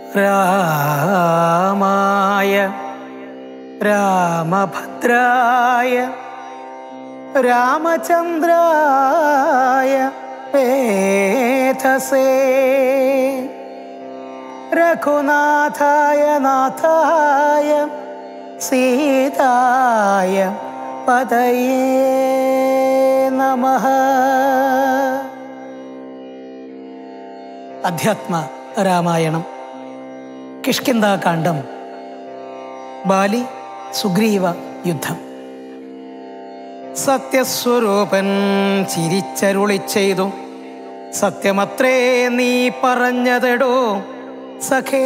രാമായ രാമഭദ്രായ രാമചന്ദ്രായ വേധസേ രഘുനാഥായ നാഥായ സീതായ പതയേ നമഃ അധ്യാത്മ രാമായണം കിഷ്കിന്താകാന്ഡം ബാലി സുഗ്രീവ യുദ്ധം സത്യസ്വരൂപൻ ചിരിച്ചരുളി ചെയ്തു സത്യമത്രേ നീ പറഞ്ഞതെടോ സഖേ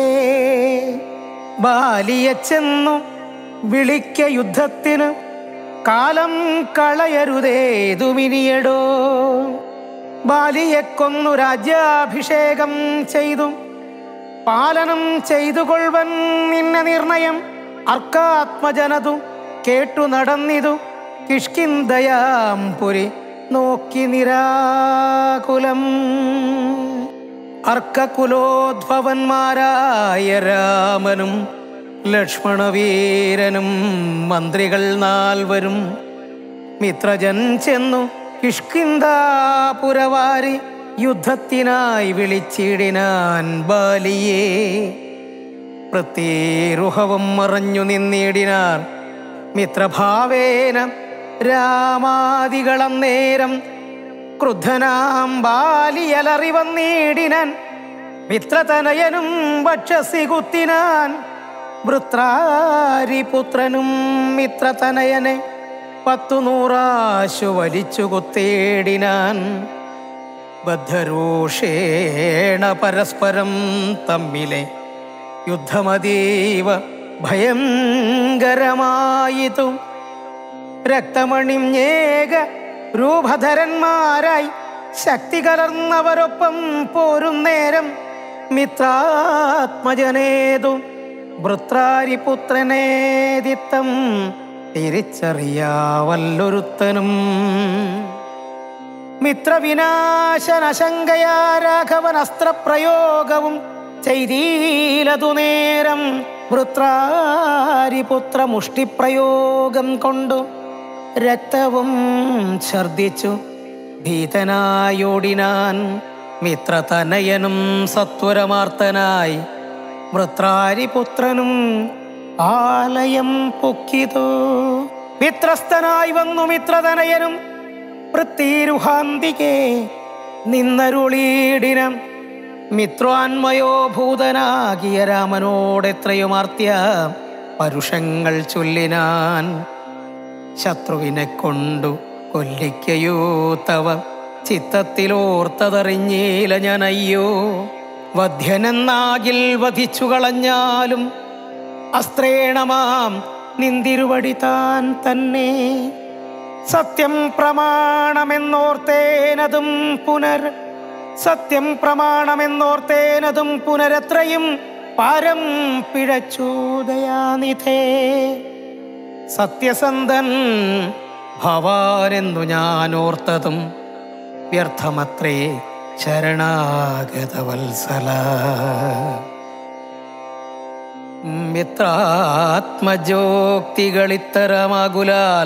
ബാലിയെ ചെന്നു വിളിക്ക യുദ്ധത്തിന് കാലം കളയരുതേതുമിനിയടോ ബാലിയെ കൊന്നു രാജ്യാഭിഷേകം ചെയ്തു പാലനം ചെയ്തു കൊൾവൻ നിന്ന നിർണയം അർക്കാത്മജനതു കേട്ടു നടന്നിതു കിഷ്കിന്തയാം പുരി നോക്കി നിരാകുലം അർക്കകുലോദ്ഭവന്മാരായ രാമനും ലക്ഷ്മണവീരനും മന്ത്രികൾ നാൽവരും മിത്രജൻ ചെന്നു കിഷ്കിന്താപുരവാരി യുദ്ധത്തിനായി വിളിച്ചിടിനാൻ ബാലിയെ പ്രത്യേരുഹവും മറഞ്ഞു നിന്നിടിനാർ മിത്രഭാവേന രാമാദികളം നേരം ക്രുദ്ധനാം ബാലിയലറി വന്നിടിനാൻ മിത്രതനയനും വക്ഷസി കുത്തിനാൻ വൃത്രാരിപുത്രനും മിത്രതനയനെ പത്തു നൂറാശു വലിച്ചു കുത്തേടിനാൻ ബദ്ധരൂഷേണ പരസ്പരം തമ്മിലെ യുദ്ധമതീവ ഭയങ്കരമായിതു രക്തമണിഞ്ഞേക രൂപധരന്മാരായി ശക്തി കലർന്നവരൊപ്പം പോരും നേരം മിത്രാത്മജനേതു വൃത്രാരിപുത്രനേദിത്തം തിരിച്ചറിയാവല്ലൊരുത്തനും മിത്രവിനാശനശങ്കയാ രാഘവൻ അസ്ത്രപ്രയോഗവും ചെയ്തീലതു നേരം വൃത്രാരിപുത്ര മുഷ്ടിപ്രയോഗം കൊണ്ടു രക്തവും ഛർദിച്ചു ഭീതനായോടിനാൻ മിത്രതനയനും സത്വരമാർത്തനായി വൃത്രാരിപുത്രനും ആലയം പൊക്കിതു മിത്രസ്ഥനായി വന്നു മിത്രതനയനും വൃത്തിരുഹാന്തികെ നിന്നരുളീടിനം മിത്രാന്മയോ ഭൂതനാകിയ രാമനോടെത്രയുമാർത്തിയ പരുഷങ്ങൾ ചൊല്ലിനാൻ ശത്രുവിനെ കൊണ്ടു കൊല്ലിക്കയോ തവ ചിത്തത്തിലോർത്തതറിഞ്ഞീല ഞാനയ്യോ വധ്യനെന്നാകിൽ വധിച്ചു കളഞ്ഞാലും അസ്ത്രേണമാം നിന്തിരുവടി താൻ തന്നെ സത്യം പ്രമാണമെന്നോർത്തേനതും പുനർ സത്യം പ്രമാണമെന്നോർത്തേനതും പുനരത്രയും പാരം പിഴച്ചു ദയാനിധേ സത്യസന്ധൻ ഭവാനെന്നു ഞാൻ ഓർത്തതും വ്യർത്ഥമത്രേ ശരണാഗതവത്സല മിത്രാത്മജോക്തികളിത്തരമാകുലാൽ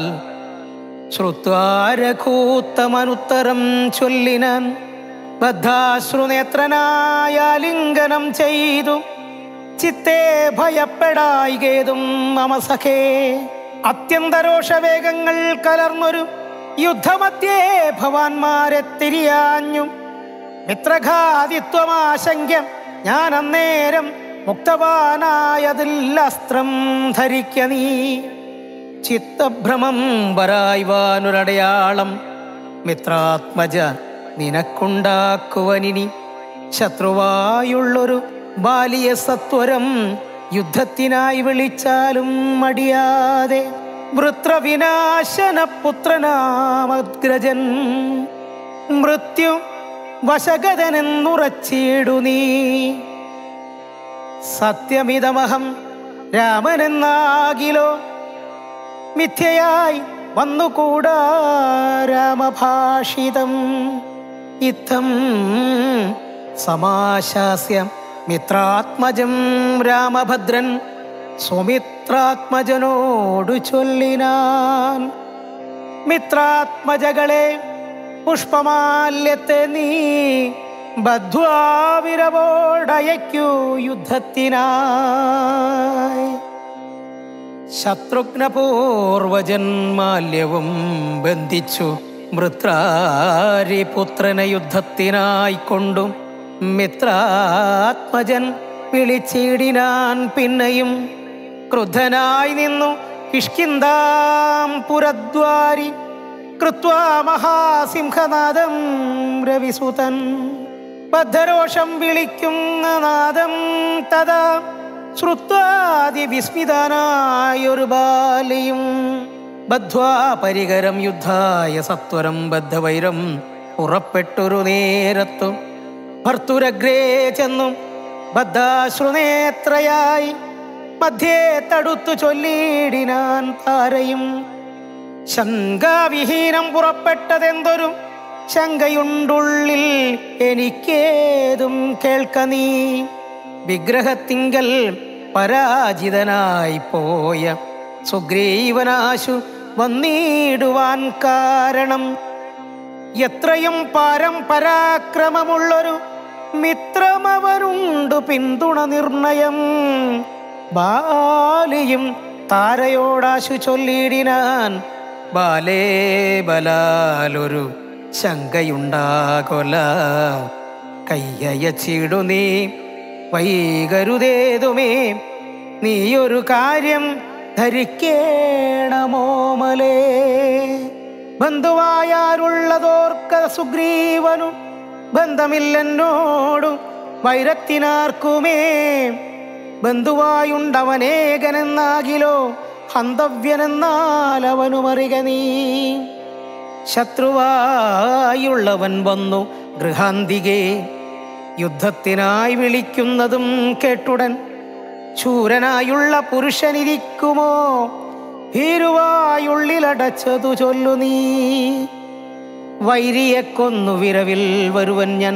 ശ്രുത്വാരകൂത്തമനുത്തരം ചൊല്ലിനാൻ ബദ്ധാശ്രുനേത്രനായ ലിംഗനം ചെയ്തു ചിത്തേ ഭയപ്പെടായികേതും മമ സഖേ അത്യന്തരോഷവേഗങ്ങൾ കലർന്നൊരു യുദ്ധമധ്യേ ഭവാന്മാരെ തിരിയാഞ്ഞു മിത്രഘാതിത്വമാശങ്ക്യം ഞാൻ അന്നേരം മുക്തവാനായതിൽ അസ്ത്രം ധരിക്ക നീ ചിത്തഭ്രമം വരായ്വാനൊരടയാളം മിത്രാത്മജ നിനക്കുണ്ടാക്കുവനിനി ശത്രുവായുള്ളൊരു ബാലിയ സത്വരം യുദ്ധത്തിനായി വിളിച്ചാലും മടിയാതെ വൃത്രവിനാശന പുത്രനാമഗ്രജൻ മൃത്യു വശഗതനെന്നുറച്ചിടു നീ സത്യമിതമഹം രാമനെന്നാകിലോ മിഥ്യയായി വന്നുകൂടാ രാമഭാഷിതം ഇത്തം സമാശാസ്യം മിത്രാത്മജം രാമഭദ്രൻ സുമിത്രാത്മജനോടു ചൊല്ലിനാൻ മിത്രാത്മജകളെ പുഷ്പമാല്യത്തെ നീ ബദ്ധ്വാവിരവോടയക്കൂ യുദ്ധത്തിനായി ശത്രുഘ്നപൂർവജന്മാല്യവും ബന്ധിച്ചു മൃത്രാരി പുത്രനെ യുദ്ധത്തിനായി കൊണ്ടും മിത്രാത്മജൻ വിളിച്ചിടിനാൻ പിന്നെയും ക്രുദ്ധനായി നിന്നു കിഷ്കിന്താം പുരദ്വാരി കൃത്വാ മഹാസിംഹനാദം രവിസുതൻ ബദ്ധരോഷം വിളിക്കുന്ന നാദം തഥാ ശ്രുത്വാതി വിസ്മിതനായൊരു ബാലിയും ബദ്ധ്വാ പരികരം യുദ്ധായ സത്വരം ബദ്ധവൈരം പുറപ്പെട്ടൊരു നേരത്തും ഭർത്തുരഗ്രേ ചെന്നും ബദ്ധാശ്രുനേത്രയായി മധ്യേ തടുത്തു ചൊല്ലിയിടിനാൻ താരയും ശങ്കാവിഹീനം പുറപ്പെട്ടതെന്തൊരു ശങ്കയുണ്ടുള്ളിൽ എനിക്കേതും കേൾക്ക നീ വിഗ്രഹത്തിങ്കൽ പരാജിതനായി പോയ സുഗ്രീവനാശു വന്നിടുവാൻ കാരണം എത്രയും പാരം പരാക്രമമുള്ളൊരു മിത്രമവനുണ്ട് പിന്തുണ നിർണയം ബാലിയും താരയോടാശു ചൊല്ലിയിടിനാൻ ബാലേ ബലാലൊരു ശങ്കയുണ്ടാകൊല കയ്യയച്ചിടു നീ വൈകരുതേതുമേ നീയൊരു കാര്യം ധരിക്കേണമോമലേ ബന്ധുവായാലുള്ളതോർക്ക സുഗ്രീവനു ബന്ധമില്ലെന്നോടു വൈരത്തിനാർക്കുമേ ബന്ധുവായുണ്ടവനേകനെന്നാകിലോ ഹന്തവ്യനെന്നാൽ അവനുമറിക നീ ശത്രുവായുള്ളവൻ വന്നു ഗൃഹാന്തികെ യുദ്ധത്തിനായി വിളിക്കുന്നതും കേട്ടുടൻ ശൂരനായുള്ള പുരുഷനിരിക്കുമോ ഭീരുവായുള്ളിലടച്ചതു ചൊല്ലു നീ വൈരിയെ കൊന്നു വിരവിൽ വരുവൻ ഞാൻ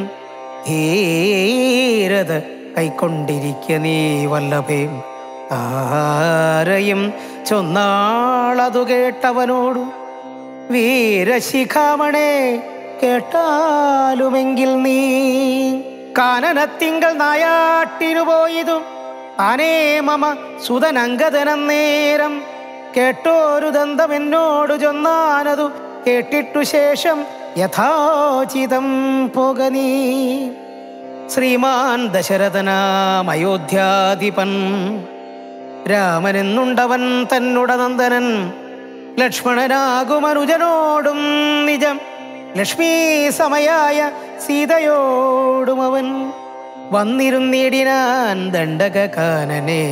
ധീരത കൈക്കൊണ്ടിരിക്ക നീ വല്ലഭേ ആരെയും ചൊന്നാളതു കേട്ടവനോടു വീരശിഖാമണേ കേട്ടാലുമെങ്കിൽ നീ കാനനത്തിങ്കൾ നായാട്ടിനു പോയതു താനേ മമ സുതനങ്കതനന്നേരം കേട്ടോരു ദന്തം എന്നോട് ചൊന്നാനതു കേട്ടിട്ടു ശേഷം യഥാചിതം പോക നീ ശ്രീമാൻ ദശരഥനാം അയോധ്യാധിപൻ രാമനെന്നുണ്ടവൻ തന്നുട നന്ദനൻ ലക്ഷ്മണനാകുമനുജനോടും നിജം ലക്ഷ്മീ സമയായ സീതയോടും അവൻ വന്നിരുന്നിടിനാൻ ദണ്ഡകാനനെ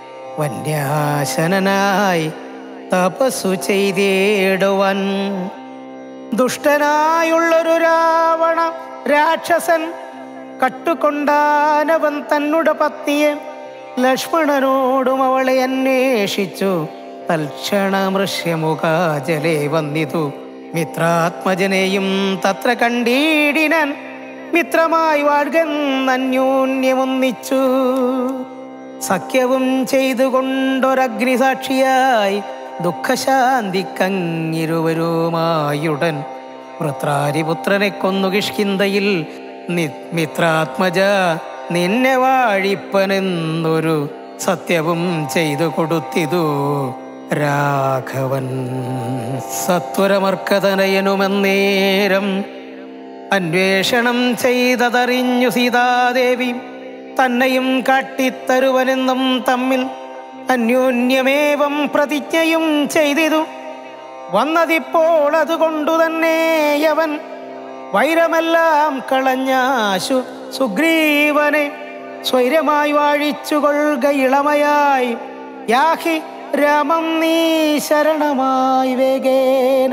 വന്യാശനായി തപസ്സു ചെയ്തിടുവൻ ദുഷ്ടനായുള്ളൊരു രാവണ രാക്ഷസൻ കട്ടുകൊണ്ടാനവൻ തന്നുടെ പത്നിയെ ലക്ഷ്മണനോടും അവളെ അന്വേഷിച്ചു തൽക്ഷണമൃഷ്യമുഖാജലേ വന്നിതു മിത്രാത്മജനെയും തത്ര കണ്ടീടിനാൻ മിത്രമായി വാഴ്കന്നന്യോന്യമൊന്നിച്ചു സഖ്യവും ചെയ്തുകൊണ്ടൊരഗ്നിസാക്ഷിയായി ദുഃഖശാന്തിക്കങ്ങിരുവരുമായുടൻ വൃത്രാരിപുത്രനെ കൊന്നു കിഷ്കിന്തയിൽ നി- മിത്രാത്മജ നിന്നെ വാഴിപ്പനെന്നൊരു സത്യവും ചെയ്തു കൊടുത്തിതു രാഘവൻ സത്വരമർക്കതനയനുമെന്നേരം അന്വേഷണം ചെയ്തതറിഞ്ഞു സീതാദേവി തന്നെയും കാട്ടിത്തരുവനെന്നും തമ്മിൽ അന്യോന്യമേവം പ്രതിജ്ഞയും ചെയ്തിതു വന്നതിപ്പോൾ അതുകൊണ്ടു തന്നെ അവൻ വൈരമെല്ലാം കളഞ്ഞാശു സുഗ്രീവനെ സ്വൈരമായി വാഴിച്ചുകൊള്ളുക ഇളമയായി യാഹി രാമം നീ ശരണമായി വേഗേന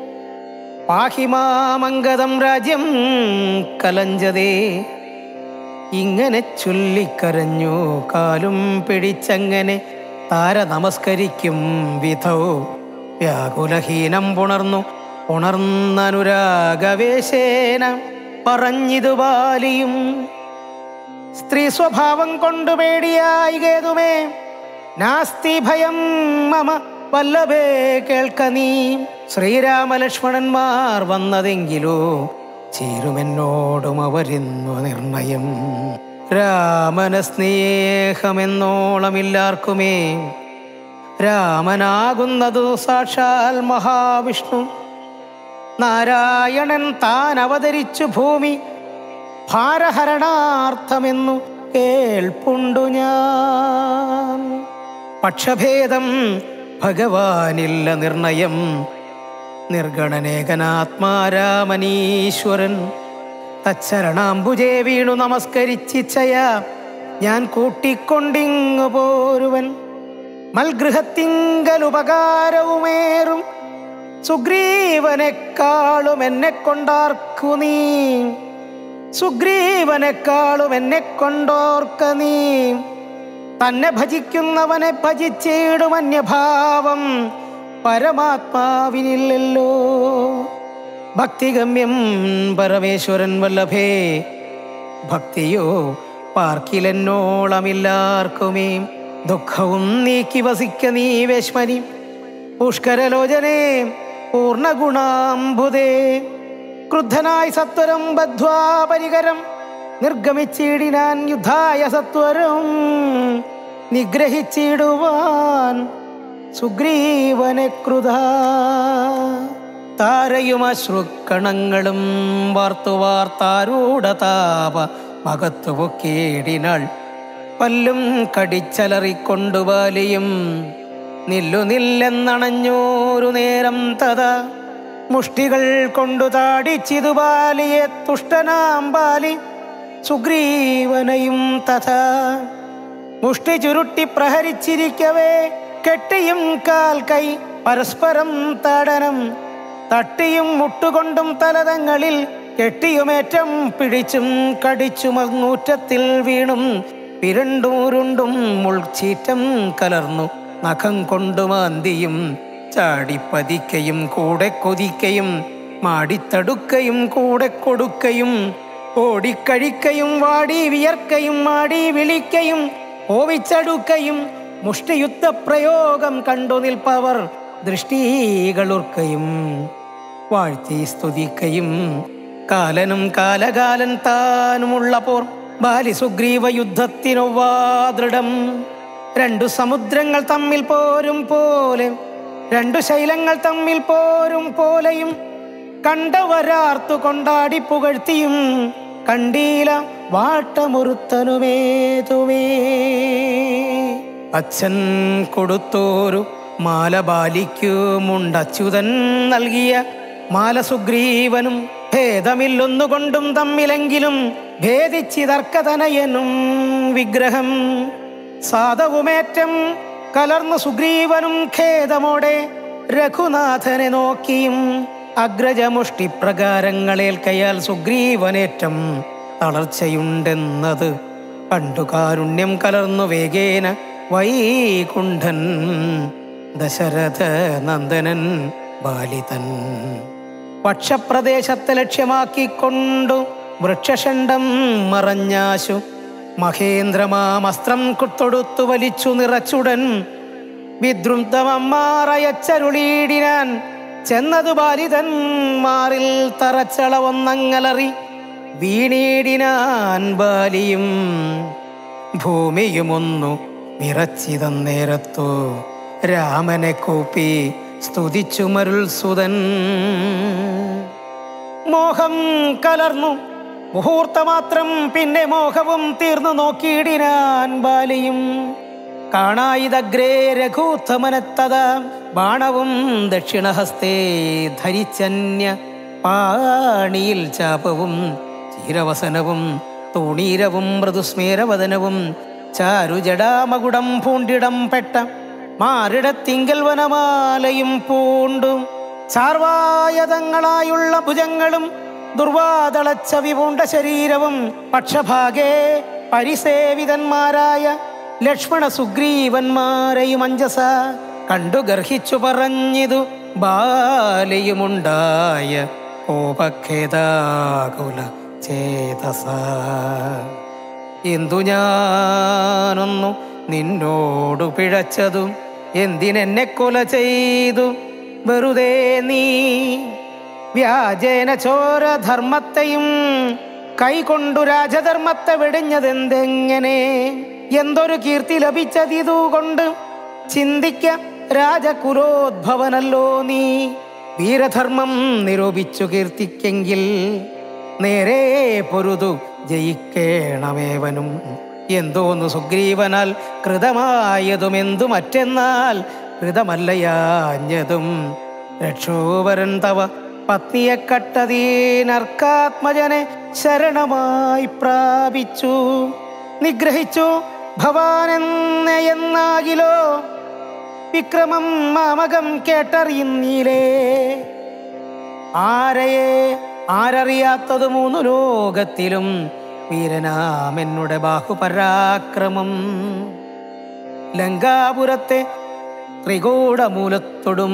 പാഹിമാമംഗതം രാജ്യം കലഞ്ചതേ ഇങ്ങനെ ചൊല്ലിക്കരഞ്ഞു കാലും പിടിച്ചങ്ങനെ താര നമസ്കരിക്കും വിധൗ വ്യാകുലഹീനം പുണർന്നു ഉണർന്നനുരാഗവേശേന പറഞ്ഞിതു ബാലിയും സ്ത്രീ സ്വഭാവം കൊണ്ടു പേടിയായി കേതുമേ നാസ്തി ഭയം മമ വല്ലഭേ കേൾക്ക നീ ശ്രീരാമലക്ഷ്മണന്മാർ വന്നതെങ്കിലോ ചേരുമെന്നോടും അവരിന്നു നിർണയം രാമന സ്നേഹമെന്നോളമില്ലാർക്കുമേ രാമനാകുന്നതു സാക്ഷാൽ മഹാവിഷ്ണു നാരായണൻ താൻ അവതരിച്ചു ഭൂമി ഭാരഹരണാർത്ഥമെന്നു കേൾപ്പുണ്ടു ഞാൻ പക്ഷഭേദം ഭഗവാനില്ല നിർണയം നിർഗണനേകനാത്മാരാമനീശ്വരൻ തച്ചരണാംബുജേ വീണു നമസ്കരിച്ചിച്ചയ ഞാൻ കൂട്ടിക്കൊണ്ടിങ്ങു പോരുവൻ മൽഗൃഹത്തിങ്കൽ ഉപകാരവുമേറും സുഗ്രീവനെക്കാളും എന്നെ കൊണ്ടാർക്കു നീ സുഗ്രീവനെക്കാളും എന്നെ കൊണ്ടോർക്ക നീ തന്നെ ഭജിക്കുന്നവനെ ഭജിച്ചിടും അന്യഭാവം പരമാത്മാവിനില്ലല്ലോ ഭക്തിഗമ്യം പരമേശ്വരൻ വല്ലഭേ ഭക്തിയോ പാർക്കിലെന്നോളമില്ലാർക്കുമേ ദുഃഖവും നീക്കി വസിക്ക നീ വേശ്മനി പുഷ്കരലോചനേ പൂർണ്ണഗുണാംബുദേ ക്രുദ്ധനായി സത്വരം ബദ്ധ്വാ പരികരം നിർഗമിച്ചിടിനാൻ യുദ്ധായ സത്വരം നിഗ്രഹിച്ചിടുവാൻ സുഗ്രീവനെ കൃത താരയും അശ്രുക്കണങ്ങളും വാർത്തു വാർത്താരൂഢതാപ മകത്തു പൊക്കേടിനാൾ പല്ലും കടിച്ചലറിക്കൊണ്ടു ബാലിയും നില്ലു നില്ലെന്നണഞ്ഞോരു നേരം തഥ മുഷ്ടികൾ കൊണ്ടു താടിച്ചിതു ബാലിയെ തുഷ്ടനാം ബാലി സുഗ്രീവനയും തഥ മുഷ്ടി ചുരുട്ടി പ്രഹരിച്ചിരിക്കവേ കെട്ടിയും കാൽ കൈ പരസ്പരം തടനം തട്ടിയും മുട്ടുകൊണ്ടും തലതങ്ങളിൽ കെട്ടിയുമേറ്റം പിടിച്ചും കടിച്ചും അങ്ങൂറ്റത്തിൽ വീണും പിരണ്ടൂരുണ്ടും മുൾച്ചീറ്റം കലർന്നു നഖം കൊണ്ടു മാന്തിയും ചാടിപ്പതിക്കയും കൂടെ കൊതിക്കയും മാടിത്തടുക്കയും കൂടെ കൊടുക്കയും ഓടിക്കഴിക്കയും വാടി വിയർക്കയും മാടി വിളിക്കയും ഓവിച്ചടുക്കയും മുഷ്ടിയുദ്ധ പ്രയോഗം കണ്ടു നിൽപ്പവർ ദൃഷ്ടികളുർക്കയും വാഴ്ത്തി സ്തുതിക്കയും കാലനും കാലകാലൻ താനുമുള്ള പോർ ബാലി സുഗ്രീവ യുദ്ധത്തിനൊവ്വാ ദൃഢം രണ്ടു സമുദ്രങ്ങൾ തമ്മിൽ പോരും പോലെ രണ്ടു ശൈലങ്ങൾ തമ്മിൽ പോരും പോലെയും കണ്ടവരാർത്തു കൊണ്ടാടി പുകഴ്ത്തിയും കണ്ടീല വാട്ടമൊരുത്തനുമേതുമേ അച്ഛൻ കൊടുത്തോരു മാല ബാലിക്കുമുണ്ടച്യുതൻ നൽകിയ മാല സുഗ്രീവനും ഭേദമില്ലൊന്നുകൊണ്ടും തമ്മിലെങ്കിലും ഭേദിച്ചിതർക്കതനയനും വിഗ്രഹം സാധവുമേറ്റം കലർന്നു സുഗ്രീവനും ഖേദമോടെ രഘുനാഥനെ നോക്കിയും അഗ്രജമുഷ്ടി പ്രകാരങ്ങളേൽക്കയാൽ സുഗ്രീവനേറ്റം തളർച്ചയുണ്ടെന്നത് കണ്ടു കാരുണ്യം കലർന്നു വേഗേന വൈകുണ്ഠൻ ദശരഥ നന്ദനൻ ബാലിതൻ പക്ഷപ്രദേശത്തെ ലക്ഷ്യമാക്കിക്കൊണ്ടു വൃക്ഷഷണ്ഡം മറഞ്ഞാശു മഹേന്ദ്രമാമസ്ത്രം കുത്തൊടുത്തു വലിച്ചു നിറച്ചുടൻ വിദ്രുന്തമമ്മാറയച്ചരുളീടിനാൻ ചെന്നതു ബാലിതൻ മാറിൽ തറച്ചളവൊന്നങ്ങലറി വീണീടിനാൻ ബാലിയും ഭൂമിയുമൊന്നു നിറച്ചിതന്നേരത്തു രാമനെ കൂപ്പി സ്തുതിച്ചു മരുൾ സുതൻ മോഹം കലർന്നു മുഹൂർത്തമാത്രം പിന്നെ മോഹവും തീർന്നു നോക്കിയിടിനാൻ ബാലിയും കാണായിതഗ്രേ രഘൂത്തമനത്തത ബാണവും ദക്ഷിണഹസ്തേ ധരിച്ചന്യ പാണിയിൽ ചാപവും ചീരവസനവും തൂണീരവും മൃദുസ്മേരവദനവും ചാരുജടാമകുടം പൂണ്ടിടം പെട്ട മാറിടത്തിങ്കൽ വനമാലയും പൂണ്ടു ചാർവായതങ്ങളായുള്ള ഭുജങ്ങളും ദുർവാതളച്ച വിപൂണ്ട ശരീരവും പക്ഷഭാഗേ പരിസേവിതന്മാരായ ലക്ഷ്മണ സുഗ്രീവന്മാരെയും അഞ്ജസ കണ്ടു ഗർഹിച്ചു പറഞ്ഞിതു ബാലയുമുണ്ടായ കോപഖേദാകുല ചേതസ എന്തു ഞാനൊന്നു നിന്നോടു പിഴച്ചതും എന്തിനെന്നെ കൊല ചെയ്തു വെറുതെ നീ വ്യാജേന ചോര ധർമ്മത്തെയും കൈകൊണ്ടു രാജധർമ്മത്തെ വെടിഞ്ഞതെന്തെങ്ങനെ എന്തൊരു കീർത്തി ലഭിച്ചതിതുകൊണ്ട് ചിന്തിക്ക രാജകുലോദ്ഭവനല്ലോ നീ വീരധർമ്മം നിരൂപിച്ചു കീർത്തിക്കെങ്കിൽ നേരെ പൊരുതു ജയിക്കേണമേവനും എന്തോന്നു സുഗ്രീവനാൽ കൃതമായതുമെന്തു മറ്റെന്നാൽ കൃതമല്ലയാഞ്ഞതും രക്ഷോവരൻ തവ പത്നിയെ കട്ടതീനർക്കാത്മജനെ ശരണമായി പ്രാപിച്ചു നിഗ്രഹിച്ചു ഭവാനെന്ന എന്നാകിലോ വിക്രമം മാമകം കേട്ടറിയുന്നീലേ ആരയെ ആരറിയാത്തത് മൂന്നു ലോകത്തിലും വീരനാമെന്നുടെ ബാഹുപരാക്രമം ലങ്കാപുരത്തെ ത്രികൂടമൂലത്തോടും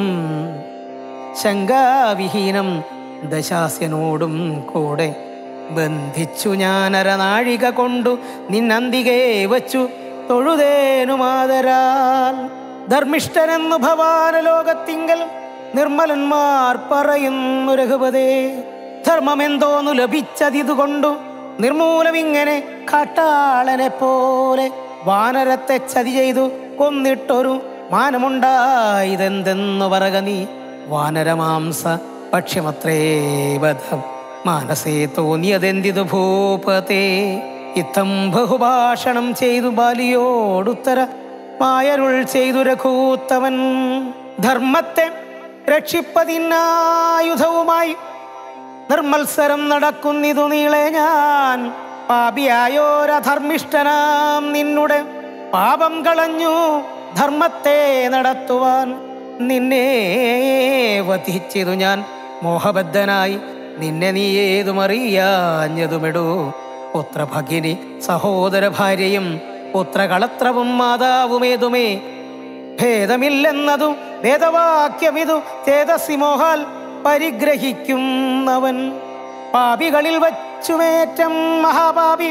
ശങ്കാവിഹീനം ദശാസ്യനോടും കൂടെ ബന്ധിച്ചു ഞാനരനാഴിക കൊണ്ടു നിന്നന്തികെ വച്ചു തൊഴുതേനുമാതരാൽ ധർമ്മിഷ്ഠനെന്നു ഭവാന ലോകത്തിങ്കൽ നിർമ്മലന്മാർ പറയുന്നു രഘുപതേ ധർമ്മമെന്തോന്നു ലഭിച്ചതിതുകൊണ്ടു നിർമൂലമിങ്ങനെ കാട്ടാളനെ പോലെ വാനരത്തെ ചതി ചെയ്തു കൊന്നിട്ടൊരു മാനമുണ്ടായതെന്തെന്നു പറക നീ വാനരമാംസ പക്ഷിമത്രേ ബധം മാനസേ തോന്നിയതെന്തിതു ഭൂപതേ ഇത്തം ബഹുഭാഷണം ചെയ്തു ബാലിയോടുത്തര മായരുൾ ചെയ്തു രഘൂത്തവൻ ധർമ്മത്തെ രക്ഷിപ്പതിനായുധവുമായി നിർമത്സരം നടക്കുന്നിതു നീളെ ഞാൻ പാപിയായോരധർമ്മിഷ്ഠനാം നിന്നുടെ പാപം കളഞ്ഞു ധർമ്മത്തെ നടത്തുവാൻ നിന്നെ വധിച്ചിതു ഞാൻ മോഹബദ്ധനായി നിന്നെ നീ ഏതുമറിയാഞ്ഞതുമിടൂ പുത്രഭഗിനി സഹോദര ഭാര്യയും പുത്രകളത്രവും മാതാവുമേതുമേ ഭേദമില്ലെന്നതു വേദവാക്യമിതു ചേതസി മോഹാൽ പരിഗ്രഹിക്കുന്നവൻ പാപികളിൽ വച്ചുമേറ്റം മഹാപാപി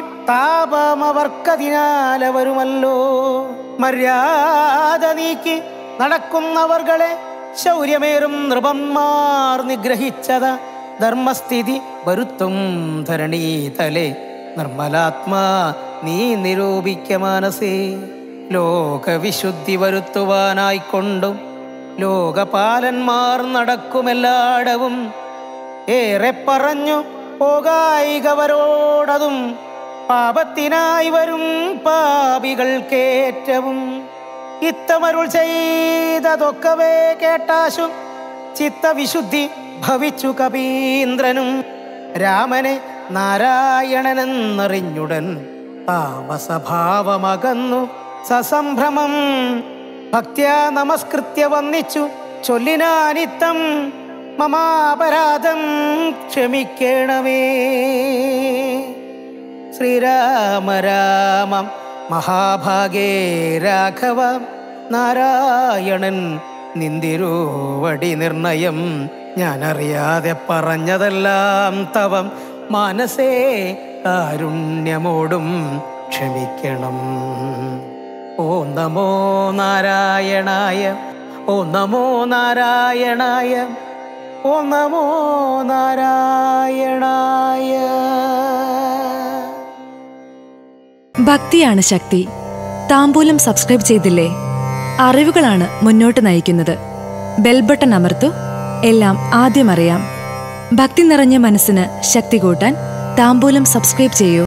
താപമവർക്കതിനാലവരുമല്ലോ മര്യാദ നീക്കി നടക്കുന്നവർകളെ ശൗര്യമേറും നൃപന്മാർ നിഗ്രഹിച്ചത ധർമ്മസ്ഥിതി വരുത്തും ധരണീതലെ നിർമ്മലാത്മാ നീ നിരൂപിക്ക മാനസേ ലോകവിശുദ്ധി വരുത്തുവാനായിക്കൊണ്ടും ലോകപാലന്മാർ നടക്കുമെല്ലാടവും ഏറെ പറഞ്ഞു പോകായികവരോടതും പാപത്തിനായി വരും പാപികൾക്കേറ്റവും ഇത്തമരുൾ ചെയ്തതൊക്കവേ കേട്ടാശു ചിത്തവിശുദ്ധി ഭവിച്ചു കപീന്ദ്രനും രാമനെ നാരായണനെന്നറിഞ്ഞുടൻ താമസഭാവമകന്നു സസംഭ്രമം ഭക്ത്യാ നമസ്കൃത്യ വന്നിച്ചു ചൊല്ലിനാനിത്തം മമാപരാധം ക്ഷമിക്കണമേ ശ്രീരാമ രാമം മഹാഭാഗേ രാഘവ നാരായണൻ നിന്തിരുവടി നിർണയം ഞാനറിയാതെ പറഞ്ഞതെല്ലാം തവം മനസ്സേ കാരുണ്യമോടും ക്ഷമിക്കണം ഓ നമോ നാരായണായ ഓ നമോ നാരായണായ ഓ നമോ നാരായണായ ഭക്തിയാണ് ശക്തി താമ്പൂലം സബ്സ്ക്രൈബ് ചെയ്തില്ലേ അറിവുകളാണ് മുന്നോട്ട് നയിക്കുന്നത് ബെൽ ബട്ടൺ അമർത്തു എല്ലാം ആദ്യം അറിയാം ഭക്തി നിറഞ്ഞ മനസ്സിന് ശക്തി കൂട്ടാൻ താമ്പൂലം സബ്സ്ക്രൈബ് ചെയ്യൂ